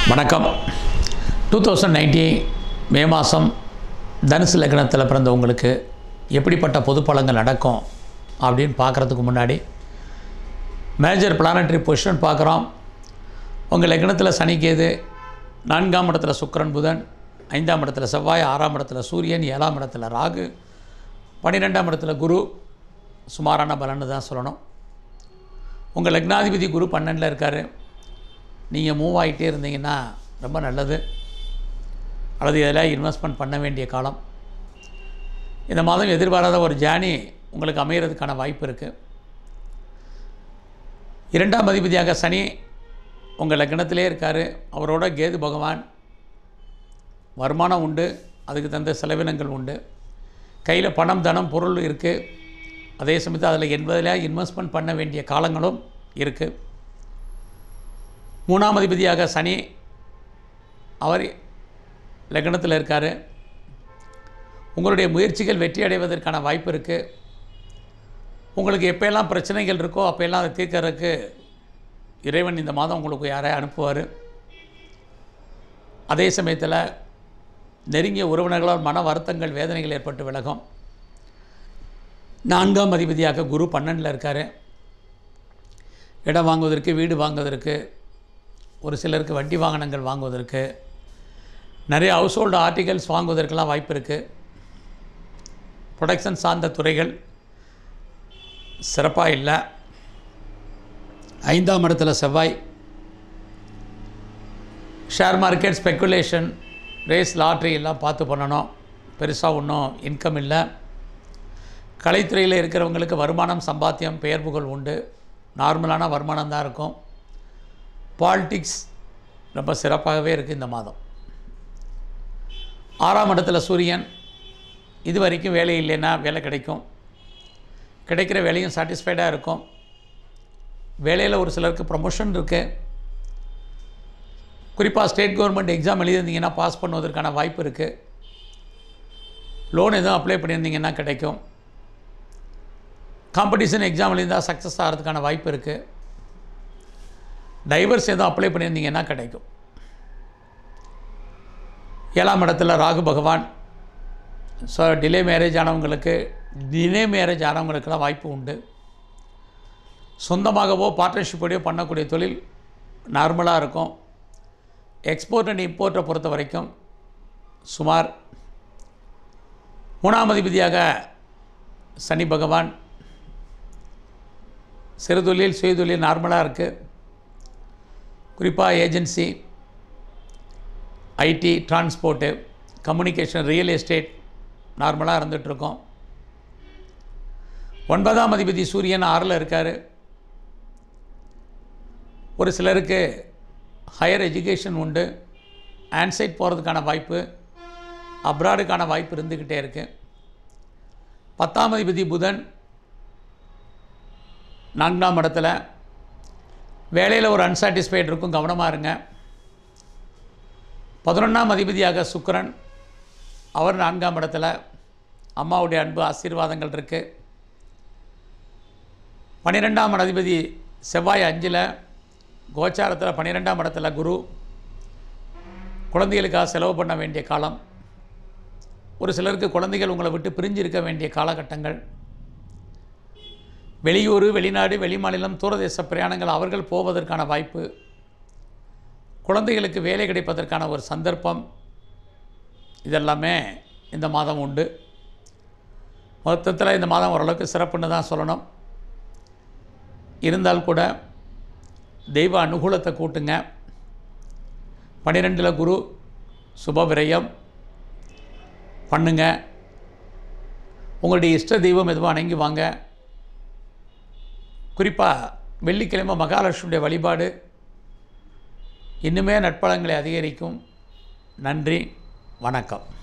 வணக்கம் two thousand nineteen மே மாதம் தனுசு லக்னத்தில் பிறந்தவங்களுக்கு எப்படிப்பட்ட பொது பலன்கள் நடக்கும் அப்படின்னு பார்க்குறதுக்கு முன்னாடி மேஜர் பிளானட்டரி பொசிஷன் பார்க்குறோம் உங்கள் லக்னத்தில் சனி கேது நான்காம் இடத்துல சுக்கிரன் புதன் ஐந்தாம் இடத்துல செவ்வாய் ஆறாம் இடத்துல சூரியன் ஏழாம் இடத்துல ராகு பன்னிரெண்டாம் இடத்துல குரு சுமாரான பலன்னு தான் சொல்லணும் உங்கள் லக்னாதிபதி குரு பன்னெண்டில் இருக்கார் நீங்கள் மூவ் ஆகிட்டே இருந்தீங்கன்னா ரொம்ப நல்லது அல்லது எதில் இன்வெஸ்ட்மெண்ட் பண்ண வேண்டிய காலம் இந்த மாதம் எதிர்பாராத ஒரு ஜேர்னி உங்களுக்கு அமைகிறதுக்கான வாய்ப்பு இருக்குது இரண்டாம் அதிபதியாக சனி உங்கள் லக்னத்திலே இருக்கார் அவரோட கேது பகவான் வருமானம் உண்டு அதுக்கு தந்த செலவினங்கள் உண்டு கையில் பணம் தனம் பொருள் இருக்குது அதே சமயத்தில் அதில் என்பதில் இன்வெஸ்ட்மெண்ட் பண்ண வேண்டிய காலங்களும் இருக்குது மூணாம் அதிபதியாக சனி அவர் லக்னத்தில் இருக்கார் உங்களுடைய முயற்சிகள் வெற்றி அடைவதற்கான வாய்ப்பு இருக்குது உங்களுக்கு எப்போயெல்லாம் பிரச்சனைகள் இருக்கோ அப்போயெல்லாம் அதை தீர்க்கறதுக்கு இறைவன் இந்த மாதம் உங்களுக்கு யாரை அனுப்புவார் அதே சமயத்தில் நெருங்கிய உறவினர்களால் மன வருத்தங்கள் வேதனைகள் ஏற்பட்டு விலகும் நான்காம் அதிபதியாக குரு பன்னெண்டில் இருக்கார் இடம் வாங்குவதற்கு வீடு வாங்குவதற்கு ஒரு சிலருக்கு வண்டி வாகனங்கள் வாங்குவதற்கு நிறைய ஹவுஸ் ஹோல்டு ஆர்டிகல்ஸ் வாங்குவதற்கெல்லாம் வாய்ப்பு இருக்குது ப்ரொடக்ஷன் சார்ந்த துறைகள் சிறப்பாக இல்லை ஐந்தாம் இடத்துல செவ்வாய் share market speculation race lottery எல்லாம் பார்த்து பண்ணணும் பெருசாக ஒன்றும் இன்கம் இல்லை கலைத்துறையில் இருக்கிறவங்களுக்கு வருமானம் சம்பாத்தியம் பெயர் புகழ் உண்டு நார்மலான வருமானம் தான் இருக்கும் பாலிட்டிக்ஸ் ரொம்ப சிறப்பாகவே இருக்குது இந்த மாதம் ஆறாம் இடத்துல சூரியன் இது வரைக்கும் வேலை இல்லைன்னா வேலை கிடைக்கும் கிடைக்கிற வேலையும் சாட்டிஸ்ஃபைடாக இருக்கும் வேலையில் ஒரு சிலருக்கு ப்ரமோஷன் இருக்குது குறிப்பாக ஸ்டேட் கவர்மெண்ட் எக்ஸாம் எழுதியிருந்தீங்கன்னா பாஸ் பண்ணுவதற்கான வாய்ப்பு இருக்குது லோன் எதுவும் அப்ளை பண்ணியிருந்தீங்கன்னா கிடைக்கும் காம்படிஷன் எக்ஸாம் எழுதியிருந்தால் சக்ஸஸ் ஆகிறதுக்கான வாய்ப்பு இருக்குது டைவர்ஸ் எதுவும் அப்ளை பண்ணியிருந்தீங்கன்னா கிடைக்கும் ஏழாம் இடத்துல ராகு பகவான் ஸோ டிலே மேரேஜ் ஆனவங்களுக்கு டிலே மேரேஜ் ஆனவங்களுக்கெல்லாம் வாய்ப்பு உண்டு சொந்தமாகவோ பார்ட்னர்ஷிப்போடையோ பண்ணக்கூடிய தொழில் நார்மலாக இருக்கும் எக்ஸ்போர்ட் அண்ட் இம்போர்ட்டை பொறுத்த வரைக்கும் சுமார் மூணாம் அதிபதியாக சனி பகவான் சிறு தொழில் சுய தொழில் நார்மலாக இருக்குது குறிப்பாக agency IT transport communication real estate நார்மலாக இருந்துகிட்ருக்கோம் ஒன்பதாம் அதிபதி சூரியன் ஆறில் இருக்கார் ஒரு சிலருக்கு ஹையர் எஜுகேஷன் உண்டு ஆன்சைட் போகிறதுக்கான வாய்ப்பு அப்ராடுக்கான வாய்ப்பு இருந்துக்கிட்டே இருக்குது பத்தாம் அதிபதி புதன் நான்காம் இடத்துல வேலையில் ஒரு அன்சாட்டிஸ்ஃபைட் இருக்கும் கவனமாக இருங்க பதினொன்றாம் அதிபதியாக சுக்கிரன் அவர் நான்காம் இடத்துல அம்மாவுடைய அன்பு ஆசீர்வாதங்கள் இருக்குது பன்னிரெண்டாம் அதிபதி செவ்வாய் அஞ்சில் கோச்சாரத்தில் பன்னிரெண்டாம் இடத்துல குரு குழந்தைகளுக்காக செலவு பண்ண வேண்டிய காலம் ஒரு சிலருக்கு குழந்தைகள் உங்களை விட்டு பிரிஞ்சு இருக்க வேண்டிய காலகட்டங்கள் வெளியூர் வெளிநாடு வெளிமாநிலம் தூரதேச பிரயாணங்கள் அவர்கள் போவதற்கான வாய்ப்பு குழந்தைகளுக்கு வேலை கிடைப்பதற்கான ஒரு சந்தர்ப்பம் இதெல்லாமே இந்த மாதம் உண்டு மொத்தத்தில் இந்த மாதம் ஓரளவுக்கு சிறப்புன்னு தான் சொல்லணும் இருந்தால் கூட தெய்வ அனுகூலத்தை கூட்டுங்க பன்னிரெண்டில் குரு சுப விரயம் பண்ணுங்க உங்களுடைய இஷ்ட தெய்வம் எதுவும் வணங்கி வாங்க குறிப்பாக வெள்ளிக்கிழமை மகாலட்சுமியுடைய வழிபாடு இன்னுமே நட்பலங்களை அதிகரிக்கும் நன்றி வணக்கம்